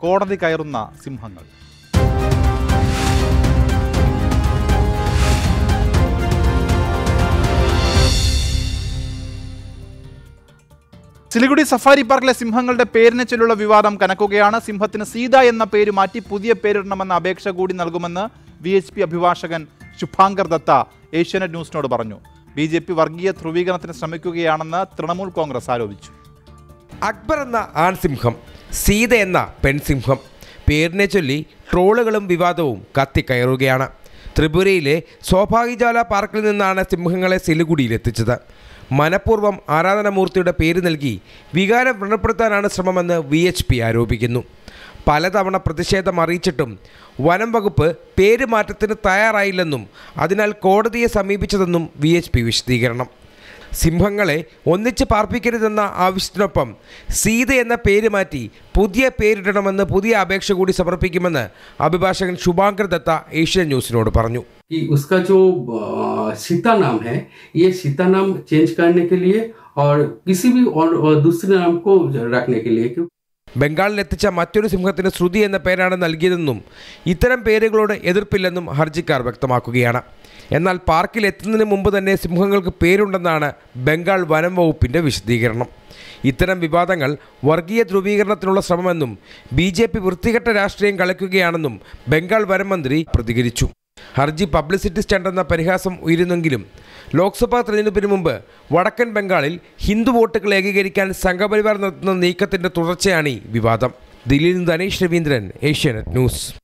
കോടതി കയറുന്ന സിംഹങ്ങൾ സിലിഗുഡി സഫാരി പാർക്കിലെ സിംഹങ്ങളുടെ പേരിനെ ചൊല്ലുള്ള വിവാദം കനക്കുകയാണ് സിംഹത്തിന് സീത എന്ന പേര് മാറ്റി പുതിയ പേരിടണമെന്ന അപേക്ഷ കൂടി നൽകുമെന്ന് വി എച്ച് പി അഭിഭാഷകൻ ശുഭാങ്കർ ദത്ത ഏഷ്യാനെറ്റ് ന്യൂസിനോട് പറഞ്ഞു ബി ജെ പി വർഗീയ ധ്രുവീകരണത്തിന് ശ്രമിക്കുകയാണെന്ന് തൃണമൂൽ കോൺഗ്രസ് ആരോപിച്ചു അക്ബർ എന്ന ആൺസിംഹം സീത എന്ന പെൺസിംഹം പേരിനെ ചൊല്ലി ട്രോളുകളും വിവാദവും കത്തിക്കയറുകയാണ് ത്രിപുരയിലെ സ്വാഭാവികജാല പാർക്കിൽ നിന്നാണ് സിംഹങ്ങളെ സിലിഗുഡിയിലെത്തിച്ചത് മനഃപൂർവ്വം ആരാധനാമൂർത്തിയുടെ പേര് നൽകി വികാരം വ്രണപ്പെടുത്താനാണ് ശ്രമമെന്ന് വി എച്ച് പി ആരോപിക്കുന്നു പലതവണ പ്രതിഷേധം അറിയിച്ചിട്ടും വനം വകുപ്പ് പേര് മാറ്റത്തിന് തയ്യാറായില്ലെന്നും അതിനാൽ കോടതിയെ സമീപിച്ചതെന്നും വി എച്ച് പി വിശദീകരണം സിംഹങ്ങളെ ഒന്നിച്ച് പാർപ്പിക്കരുതെന്ന ആവശ്യത്തിനൊപ്പം സീത എന്ന പേര് മാറ്റി പുതിയ പേരിടണമെന്ന് പുതിയ അപേക്ഷ കൂടി സമർപ്പിക്കുമെന്ന് അഭിഭാഷകൻ ശുഭാങ്കർ ദത്ത ഏഷ്യൻ ന്യൂസിനോട് പറഞ്ഞു कि उसका जो अ, सीता नाम है ये सीता नाम चेंज करने के लिए और किसी भी और, और दूसरे नाम को रखने के लिए क्यों ബംഗാളിലെത്തിച്ച മറ്റൊരു സിംഹത്തിന് ശ്രുതി എന്ന പേരാണ് നൽകിയതെന്നും ഇത്തരം പേരുകളോട് എതിർപ്പില്ലെന്നും ഹർജിക്കാർ വ്യക്തമാക്കുകയാണ് എന്നാൽ പാർക്കിൽ എത്തുന്നതിന് മുമ്പ് തന്നെ സിംഹങ്ങൾക്ക് പേരുണ്ടെന്നാണ് ബംഗാൾ വനം വകുപ്പിൻ്റെ വിശദീകരണം ഇത്തരം വിവാദങ്ങൾ വർഗീയ ധ്രുവീകരണത്തിനുള്ള ശ്രമമെന്നും ബി ജെ പി വൃത്തികെട്ട രാഷ്ട്രീയം കളിക്കുകയാണെന്നും ബംഗാൾ വനം മന്ത്രി പ്രതികരിച്ചു ഹർജി പബ്ലിസിറ്റി സ്റ്റണ്ടെന്ന പരിഹാസം ഉയരുന്നെങ്കിലും ലോക്സഭാ തെരഞ്ഞെടുപ്പിന് മുമ്പ് വടക്കൻ ബംഗാളിൽ ഹിന്ദു വോട്ടുകൾ ഏകീകരിക്കാൻ സംഘപരിവാർ നടത്തുന്ന നീക്കത്തിന്റെ തുടർച്ചയാണ് ഈ വിവാദം ദില്ലിയിൽ നിന്ന് ധനേഷ് രവീന്ദ്രൻ ഏഷ്യാനെറ്റ് ന്യൂസ്